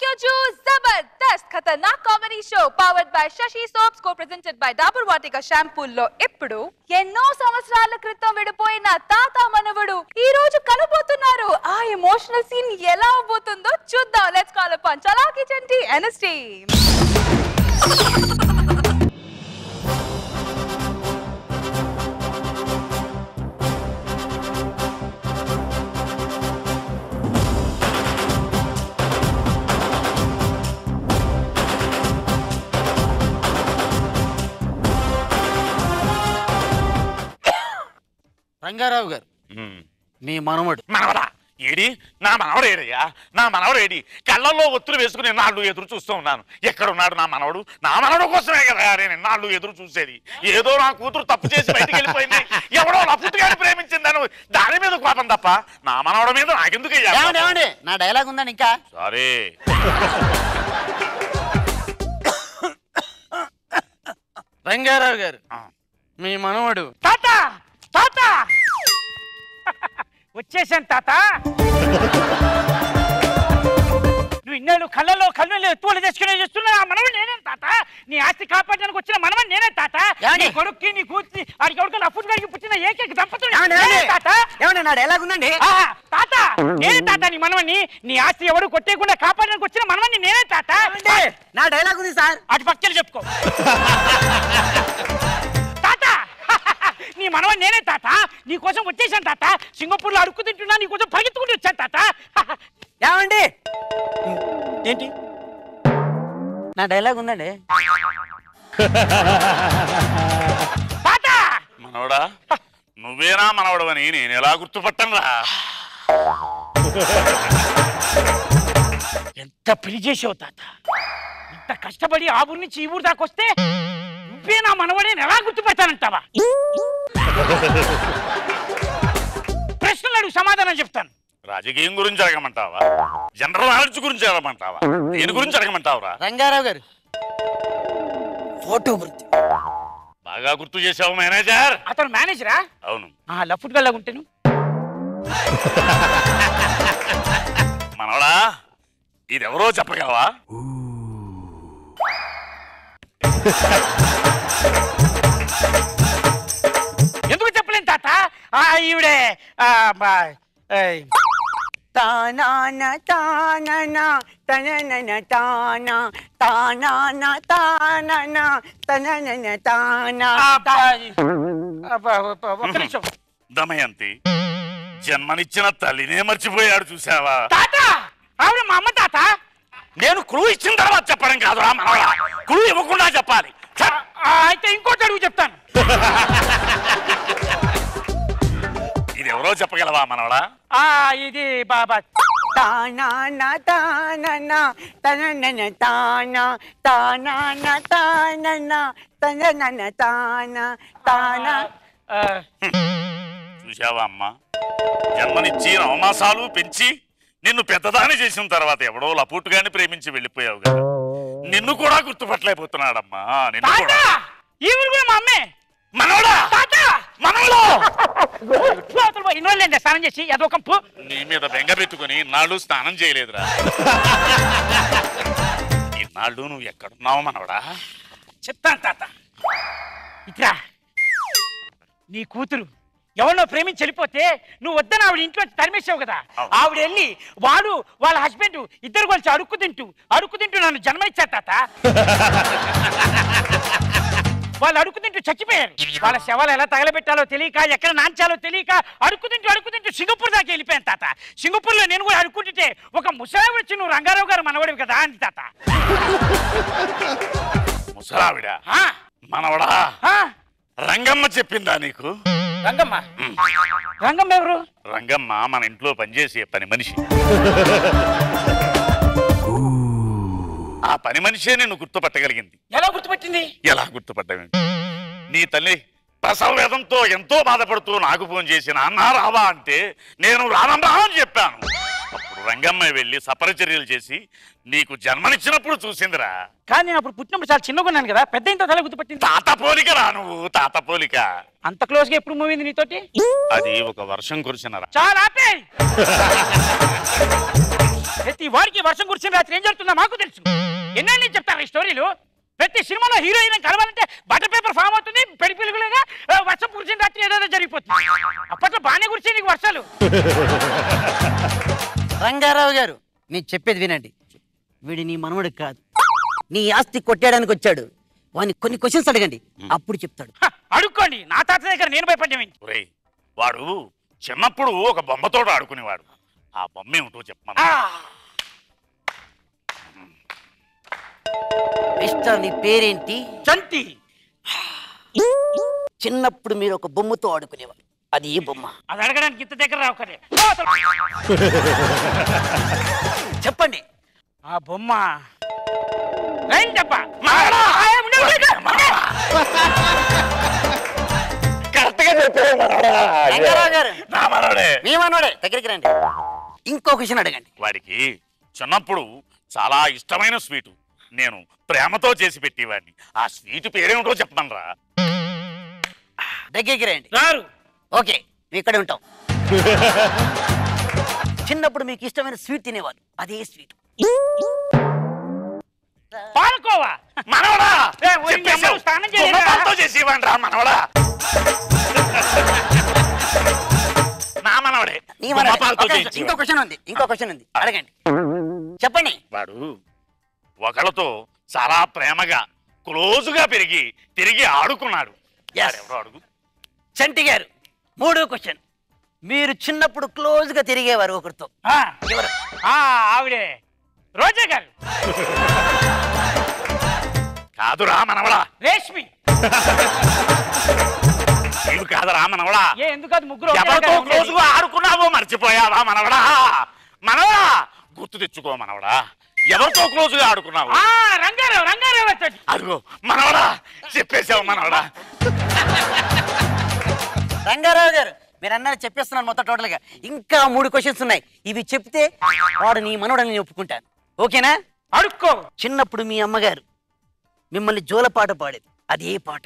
क्यों चू जबरदस्त खतरनाक comedy show powered by Sasi soaps co presented by Dabur Vatika షాంపూల్లో ఇప్పుడు ఎన్నో సంవత్సరాల క్రితం విడిపోయిన తాత మనవడు ఈ రోజు కలబోతున్నారు ఆ ఎమోషనల్ సీన్ ఎలా అవబోతుందో చూద్దాం let's call upon Chalaki Chanti ఎనస్టీ రంగారావు గారు ఉమ్. మీ మనవడు మనవడా ఏడి నా మనవడు ఏడయ్యా నా మనవడు ఏడి కళ్ళల్లో ఒత్తులు వేసుకుని నాళ్ళు ఎదురు చూస్తూ ఉన్నాను ఎక్కడ ఉన్నాడు నా మనవడు నా మనవడు కోసమే కదా నేను నాళ్ళు ఎదురు చూసేది ఏదో నా కూతురు తప్పు చేసి బయటికి వెళ్ళిపోయింది ఎవడో నా పుట్టుగాని ప్రేమించిందని దాని మీద కోపం తప్ప నా మనవడ మీద నాకెందుకు ఏమండి ఏమండి నా డైలాగ్ ఉందండి ఇంకా సరే రంగారావు గారు ఆ. మీ మనవడు తాత తాత వచ్చేసాను తాత నువ్వు ఇన్నేళ్ళు కళ్ళలో కళ్ళు ఎత్తువలు తెచ్చుకునే చేస్తున్నా ఆ మనవడు నేనే తాత నీ ఆస్తి కాపాడడానికి వచ్చిన మనవడు నేనే తాత ఏమండి? నీ కొడుక్కి నీ కూతురి ఆడికి ఎవరికో లఫుట్ గారికి పుట్టిన ఏకైక దంపతులు ఏమండి, నేనే ఏమండి? తాత ఏమండి నా డైలాగ్ ఉందండి ఆహా, తాత నేనే తాత నీ మనవని నీ ఆస్తి ఎవరు కొట్టేయకుండా కాపాడడానికి వచ్చిన మనవని నేనే తాత నా డైలాగ్ ఉంది సార్ అటు పక్కన చెప్పుకో తాత నీ మనవని నేనే తాత నీ కోసం వచ్చేసాను తాత సింగపూర్లో అడుక్కు తింటున్నా నీ కోసం పరిగెత్తుకుంటూ వచ్చాను తాత ఏమండి ఏంటి నా డైలాగ్ ఉందండి తాత మనవడా నువ్వేనా మనవడవని నేను ఎలా గుర్తుపట్టనురా ఎంత పెళ్లి చేసావు తాత ఇంత కష్టపడి ఆ ఊరి నుంచి ఈ ఊరు దాకా వస్తే నువ్వే నా మనవడే ఎలా గుర్తుపెడతానంటావా ప్రశ్నలు అడుగు సమాధానం చెప్తాను రాజకీయం గురించి అడగమంటావా జనరల్ నాలెడ్జ్ గురించి అడగమంటావా దేని గురించి అడగమంటావురా రంగారావు గారు ఫోటో గురించి బాగా గుర్తు చేసావు మేనేజర్ అతను మేనేజరా అవును ఆ లఫ్ట్ గల్లా ఉంటాను మనవడా ఇదెవరో చెప్పగలవా ఎందుకు చెప్పలేను తాత ఆ ఈవిడే ఆ, బా- ఏయ్, తానాన తానన తననన తాన తానాన తానన తననన తాన ఆ, బా- ఆ, బా- బా- ఒక్క నిమిషం దమయంతి జన్మనిచ్చిన తల్లినే మర్చిపోయాడు చూసావా తాత ఆవిడ మా అమ్మ తాత నేను క్లూ ఇచ్చిన తర్వాత చెప్పడం కాదురా మనవడా క్లూ ఇవ్వకుండా చెప్పాలి ఛ! ఆ, అయితే ఇంకోటి అడుగు చెప్తాను ఇదెవరో చెప్పగలవా మనవడా ఆ ఇది బాబా తానాన తానన తననన తాన తానాన తానన తననన తాన తాన చూసావా అమ్మా జన్మనిచ్చి నవమాసాలు పెంచి నిన్ను పెద్దదాని చేసిన తర్వాత ఎవడో లపూటుగాని ప్రేమించి వెళ్ళిపోయావు కదా నిన్ను కూడా గుర్తుపట్టలేకపోతున్నాడమ్మా నిన్ను తాత కూడా ఈ ఊరు కూడా మా అమ్మే మనవడా తాత మనవడు లోపల పోయి ఇన్ని రోజులు స్నానం చేసి ఏదో కంపు నీ మీద బెంగ పెట్టుకుని ఇన్నాళ్ళు స్నానం చేయలేదురా ఇన్నాళ్ళు నువ్వు ఎక్కడున్నావు మనవడా చెప్తాను తాత ఇట్రా నీ కూతురు ఎవరినో ప్రేమించి వెళ్ళిపోతే నువ్వు వద్దని ఆవిడ ఇంట్లో తరిమేసావు కదా అవును. ఆవిడ వెళ్ళి వాడు వాళ్ళ హస్బెండ్ ఇద్దరు కలిసి అడుక్కు తింటూ అడుక్కు తింటూ నన్ను జన్మనిచ్చారు తాత వాళ్ళు అడుక్కు తింటూ చచ్చిపోయారు వాళ్ళ శవాలు ఎలా తగలబెట్టాలో తెలియక ఎక్కడ నాంచాలో తెలియక అడుక్కు తింటూ అడుక్కు తింటూ సింగపూర్ దాకా వెళ్ళిపోయాను తాత సింగపూర్లో నేను కూడా అడుక్కుంటుంటే ఒక ముసలావిడ వచ్చి నువ్వు రంగారావు గారు మనవడివి కదా అంది తాత ముసలావిడ ఆ, మనవడా ఆ, రంగమ్మ చెప్పిందా నీకు రంగమ్మ రంగమ్మ ఎవరు రంగమ్మ మన ఇంట్లో పనిచేసే పని మనిషి ఆ పని మనిషే నిన్ను గుర్తుపట్టగలిగింది ఎలా గుర్తుపట్టింది ఎలా గుర్తుపట్టవి నీ తల్లి ప్రసవ వేదంతో ఎంతో బాధపడుతూ నాకు ఫోన్ చేసి నాన్న రావా అంటే నేను రానమ్మా అని చెప్పాను అప్పుడు రంగమ్మ వెళ్ళి సపరిచర్యలు చేసి నీకు జన్మనిచ్చినప్పుడు చూసిందిరా కానీ నేను అప్పుడు పుట్టినప్పుడు చాలా చిన్నగా ఉన్నాను కదా పెద్ద ఇంత తల గుర్తుపట్టింది తాత పోలిక రా నువ్వు తాత పోలిక అంత క్లోజ్ గా ఎప్పుడు మూవింది నీతోటి అది ఒక వర్షం కురిసిన రా చాలా ఆపేయ్ ప్రతి వాడికి వర్షం కురిసిన రాత్రి ఏం జరుగుతుందో మాకు తెలుసు ఎన్నెన్ని నుంచి చెప్తారు ఈ స్టోరీలు ప్రతి సినిమాలో హీరోయిన్ కలవాలంటే బటర్ పేపర్ ఫామ్ అవుతుంది పెడి పిలుగులుగా ఆ, వర్షం కురిసిన రాత్రి ఏదైనా జరిగిపోతుంది అప్పట్లో బాగానే కురిసే నీకు వర్షాలు రంగారావు గారు నేను చెప్పేది వినండి వీడు నీ మనవడు కాదు నీ ఆస్తి కొట్టేయడానికి వచ్చాడు వాడిని కొన్ని క్వశ్చన్స్ అడగండి అప్పుడు చెప్తాడు హ, అడుక్కోండి నా తాత దగ్గర నేను భయపడ్డామేంటి ఒరేయ్ వాడు చిన్నప్పుడు ఒక బొమ్మతో ఆడుకునేవాడు ఆ బొమ్మ ఏమిటో చెప్పమను ఆ, మిస్టర్ నీ పేరేంటి చంటి చిన్నప్పుడు మీరు ఒక బొమ్మతో ఆడుకునేవారు అది ఏ బొమ్మ అది అడగడానికి ఇంత దగ్గర రావు కదే చెప్పండి ఆ బొమ్మ రైన్ డబ్బా మారా! ఆ, ఉండు, ఉండు, ఉండు. కరెక్ట్ గా చెప్పావు మనవడా. రంగారావు గారు నా మనవడే మీ మనవడే దగ్గరికి రండి ఇంకో క్వశ్చన్ అడగండి వాడికి చిన్నప్పుడు చాలా ఇష్టమైన స్వీటు నేను ప్రేమతో చేసి పెట్టేవాడిని ఆ స్వీట్ పేరేమిటో చెప్పమనరా దగ్గరికి రండి రారు ఓకే మేము ఇక్కడే ఉంటాం చిన్నప్పుడు మీకు ఇష్టమైన స్వీట్ తినేవారు అదే స్వీట్ పాలకోవా మనవడా ఏ, ఓరి నీ చెప్పేశావు. అమ్మను స్నానం చేయలేదా? దున్నపాలతో చేసేవాడిని రా మనవడా నా మనవడే నీ మనవడే. దున్నపాలతో ఒక నిమిషం, చేయించేవాడిని. ఇంకో క్వశ్చన్ ఉంది ఇంకో క్వశ్చన్ ఉంది అడగండి చెప్పండి వాడు ఒకళ్ళతో చాలా ప్రేమగా క్లోజుగా పెరిగి తిరిగి ఆడుకున్నాడు Yes. వాడెవరో అడుగు చంటి గారు మూడో క్వశ్చన్ మీరు చిన్నప్పుడు క్లోజ్ గా తిరిగేవారు ఒకరితో ఆ, ఎవరు ఆ, ఆవిడే రోజా గారు కాదురా మనవడా రేష్మి నీవు కాదురా మనవడా ఏ ఎందుకు అది ముగ్గురు ఒకే ఎవరితో రకంగా ఉండేది? క్లోజుగా ఆడుకున్నావో మర్చిపోయావా మనవడా మనవడా గుర్తు తెచ్చుకో మనవడా ఎవరితో క్లోజుగా ఆడుకున్నావు ఆ రంగారావు రంగారావు వచ్చాడు అదిగో మనవడా చెప్పేశావు మనవడా రంగారావు గారు మీరు అన్నారు చెప్పేస్తున్నాను మొత్తం టోటల్ గా ఇంకా మూడు క్వశ్చన్స్ ఉన్నాయి ఇవి చెప్తే వాడు నీ మనవడని నేను ఒప్పుకుంటాను ఓకేనా అడుక్కో చిన్నప్పుడు మీ అమ్మగారు మిమ్మల్ని జోలపాట పాడేది అది ఏ పాట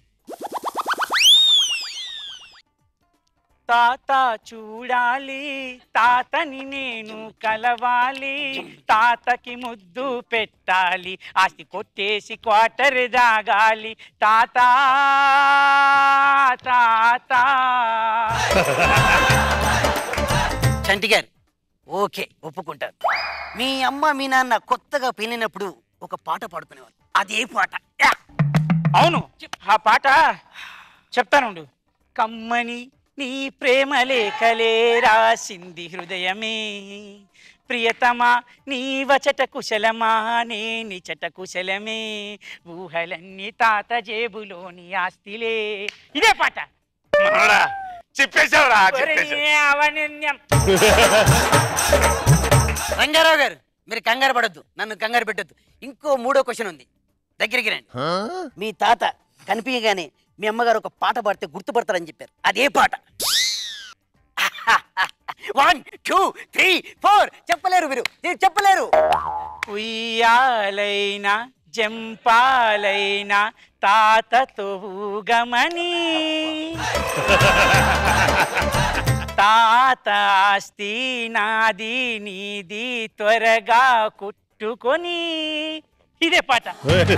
తాత చూడాలి తాతని నేను కలవాలి తాతకి ముద్దు పెట్టాలి ఆస్తి కొట్టేసి క్వార్టర్ దాగాలి తాత తాత చంటి గారు ఓకే ఒప్పుకుంటాను మీ అమ్మ మీ నాన్న కొత్తగా పెళ్ళినప్పుడు ఒక పాట పాడుకునేవారు అదే పాట యా! అవును ఆ పాట చెప్తానుండు కమ్మని నీ ప్రేమ లేఖలే రాసింది హృదయమే ప్రియతమా నీ వచట కుశలమా నే నిచట కుశలమే ఊహలన్నీ తాత జేబులోని ఆస్తిలే ఇదే పాట మనవడా చెప్పేశావురా ఒరే, చెప్పేశావు అవనిన్యం. రంగారావు గారు మీరు కంగారు పడొద్దు నన్ను కంగారు పెట్టొద్దు ఇంకో మూడో క్వశ్చన్ ఉంది దగ్గరికి రండి మీ తాత కనిపించగానే మీ అమ్మగారు ఒక పాట పాడితే గుర్తుపడతారని చెప్పారు అదే పాట వన్ టూ త్రీ ఫోర్ చెప్పలేరు మీరు మీరు చెప్పలేరు ఉయ్యాలైనా జంపాలైనా తాతతో గమని తాత ఆస్తి నాది నీది త్వరగా కుట్టుకొని ఇదే పాట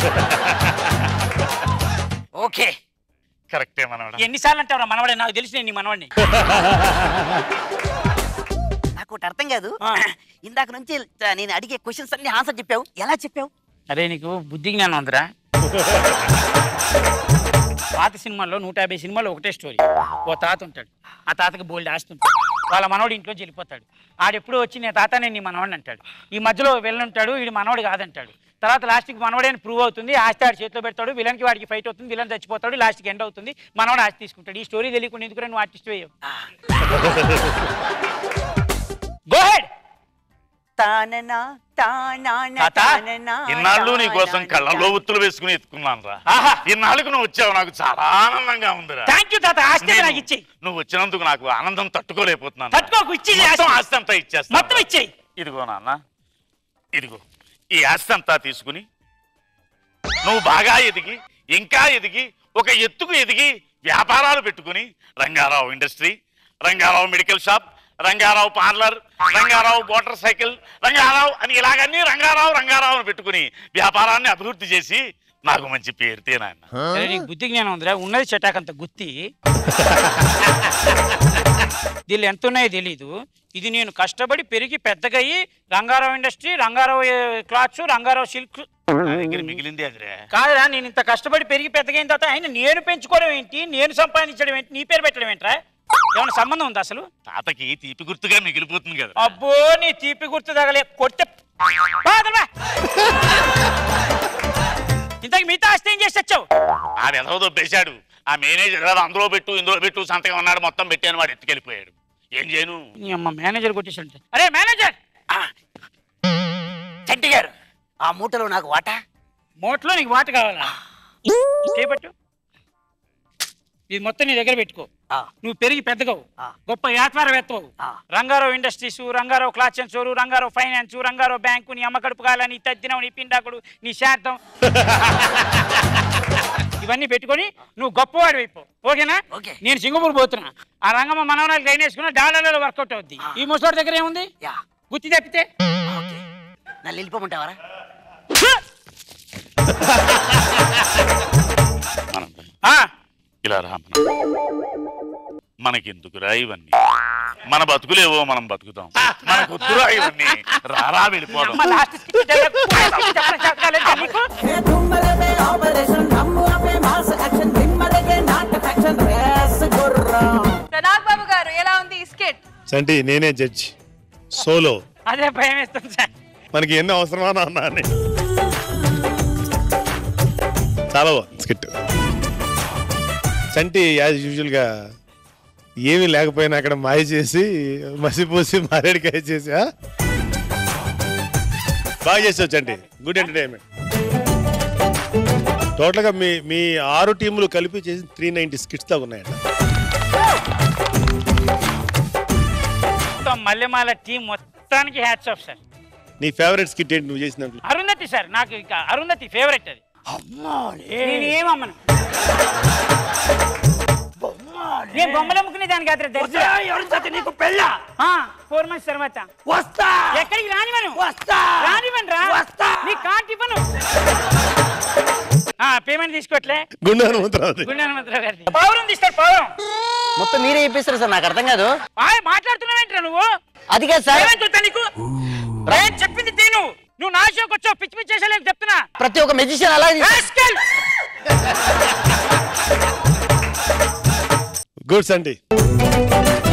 ఓకే కరెక్టే మనవడా ఎన్నిసార్లు అంటావు మనవాడే నాకు తెలిసి నీ మనవాడిని నాకు ఒకటి అర్థం కాదు ఆ. ఇందాక నుంచి నేను అడిగే క్వశ్చన్స్ అన్ని ఆన్సర్ చెప్పావు ఎలా చెప్పావు అరే నీకు బుద్ధి జ్ఞానం ఉందిరా పాత సినిమాల్లో నూట యాభై సినిమాలో ఒకటే స్టోరీ ఓ తాత ఉంటాడు ఆ తాతకి బోల్డ్ ఆస్తి ఉంటుంది వాళ్ళ మనవడు ఇంట్లో వెళ్ళిపోతాడు ఆడెప్పుడు వచ్చి నేను తాత నేను నీ మనవాడిని అంటాడు ఈ మధ్యలో వెళ్ళుంటాడు వీడి మనవడు కాదంటాడు తర్వాత లాస్ట్కి మనవడే అని ప్రూవ్ అవుతుంది ఆస్తి ఆడి చేతిలో పెడతాడు విలన్కి వాడికి ఫైట్ అవుతుంది విలన్ చచ్చిపోతాడు లాస్ట్కి ఎండ్ అవుతుంది మనవాడు ఆస్తి తీసుకుంటాడు ఈ స్టోరీ తెలియకుండా ఎందుకు నువ్వు ఆర్టిస్ట్ వేయవు గో హెడ్ తాననా తానానా తాత తాననా ఇన్నాళ్ళు నీ కోసం తానానా కళ్ళల్లో ఉత్తులు వేసుకుని ఎత్తుకున్నాను రా ఆహా. ఇన్నాళ్ళకి నువ్వు వచ్చావు నాకు చాలా ఆనందంగా ఉందిరా థ్యాంక్ యూ తాత ఆస్తి నేను- నాకు ఇచ్చేయి నువ్వు వచ్చినందుకు నాకు ఆనందం తట్టుకోలేకపోతున్నాను తట్టుకోకు ఇచ్చేయి మొత్తం ఆస్తి. ఆస్తి అంతా ఇచ్చేస్తా మొత్తం ఇచ్చేయి ఇదిగో నాన్న ఇదిగో ఈ ఆస్తి అంతా తీసుకుని నువ్వు బాగా ఎదిగి ఇంకా ఎదిగి ఒక ఎత్తుకు ఎదిగి వ్యాపారాలు పెట్టుకుని Rangarao industry Rangarao medical shop Rangarao parlour Rangarao motor cycle Rangarao అని ఇలాగన్నీ రంగారావు రంగారావు అని పెట్టుకుని వ్యాపారాన్ని అభివృద్ధి చేసి నాకు మంచి పేరుతే నాయన అరే, నీకు బుద్ధి జ్ఞానం ఉందిరా ఉన్నది చెటాకంత గుత్తి దీనిలో ఎంత ఉన్నాయో తెలీదు ఇది నేను కష్టపడి పెరిగి పెద్దగయ్యి Rangarao industry Rangarao cloths Rangarao silk నా దగ్గర మిగిలింది అదిరే కాదురా నేను ఇంత కష్టపడి పెరిగి పెద్దగైన తర్వాత ఆయన నేను పెంచుకోవడం ఏంటి నేను సంపాదించడం ఏంటి నీ పేరు పెట్టడం ఏంట్రా ఏమైనా సంబంధం ఉందా అసలు తాతకి తీపి గుర్తుగా మిగిలిపోతుంది కదా అబ్బో నీ తీపి గుర్తు తగలే కొడితే బాధలే. ఇంతకు మిగతా ఆస్తి ఏం చేసి వచ్చావు ఆడు ఎదవ దొబ్బేశాడు ఆ మేనేజర్ ఏదో అందులో పెట్టు ఇందులో పెట్టు సంతకం అన్నాడు మొత్తం పెట్టాను వాడు ఎత్తుకెళ్ళిపోయాడు ఏం చేయను నీ అమ్మ మేనేజర్ కొట్టేసి అరే మేనేజర్ ఆ. చంటి గారు ఆ మూటలో నాకు వాటా మోట్లో నీకు వాట కావాలా చేపట్టు ఇది మొత్తం నీ దగ్గర పెట్టుకో ఆ. నువ్వు పెరిగి పెద్దగవు ఆ. గొప్ప వ్యాపారవేత్తవు ఆ. Rangarao industries Rangarao cloth and store Rangarao finance Rangarao bank నీ అమ్మ కడుపు కాల నీ తద్దినం నీ పిండాకుడు నీ శార్థం ఇవన్నీ పెట్టుకొని నువ్వు గొప్పవాడు అయిపో ఓకేనా ఓకే. నేను సింగపూర్ పోతున్నా ఆ రంగమ్మ మనవరాలు గైన్ వేసుకున్నా డాలర్లలో వర్కౌట్ అవుద్ది ఈ ముసలి దగ్గర ఏముంది యా గుత్తి తప్పితే ఓకే నన్ను వెళ్ళిపోమంటావరా మనం ఆ, ఇలా రా మనం మనకెందుకురా ఇవన్నీ మన బతుకులేవో మనం బతుకుతాం మన కుతురా ఇవన్నీ రారా వెళ్ళిపోదాం అమ్మ లాస్ట్ స్కిట్ చెప్పడం చేత కాలేదా నీకు? ధుమ్మలదే ఆపరేషన్ దమ్ము ఆపే మాస్ యాక్షన్ దిమ్మలగే నాటక యాక్షన్ రేస్ గుర్రం ప్రణాగ్ బాబు గారు ఎలా ఉంది ఈ స్కిట్ సంటి నేనే జడ్జ్ సోలో అదే భయం వేస్తుంది సార్ మనకి ఎన్ని అవసరమా నాన్న అని చాలా బాగుంది స్కిట్ సంటి యాజ్ యూజువల్గా ఏమీ లేకపోయినా అక్కడ మాయ చేసి మసిపూసి మారేడికాయ చేసి ఆ? బాగా చేసావు చంటి గుడ్ ఎంటర్టైన్మెంట్ టోటల్గా మీ మీ ఆరు టీములు కలిపి చేసి త్రీ నైంటీ స్కిట్స్ దాకా ఉన్నాయంట మొత్తం మల్లెమాల టీం మొత్తానికి హ్యాట్స్ ఆఫ్ సార్ నీ ఫేవరెట్ స్కిట్ ఏంటి నువ్వు చేసిన దాంట్లో అరుంధతి సార్ నాకు ఇక అరుంధతి ఫేవరెట్ అది నేను ఏమమ్మను నేను బొమ్మలు అమ్ముకునే దానికి కాదు తెలుసు నీకు పెళ్ళ ఫోర్ మంత్స్ తర్వాత వస్తా ఎక్కడికి రానివను వస్తా రానివను రా వస్తా. నీ కార్డు ఇవ్వను పేమెంట్ తీసుకోవట్లే గుండె హనుమంతరావు గుండె హనుమంతరావు గారిది పౌరం తీస్తాడు పౌరం మొత్తం మీరే చెప్పేస్తారు సార్ నాకు అర్థం కాదు ఆయ్ మాట్లాడుతున్నావేంట్రా నువ్వు అది కాదు సార్ ఏమని చూస్తా నీకు నేను చెప్పింది తిను నువ్వు నా షోకి వచ్చావు పిచ్చి పిచ్చి చేసేలేని చెప్తున్నా ప్రతి ఒక్క మెజిషియన్ అలా Rascal! గుడ్ సంటి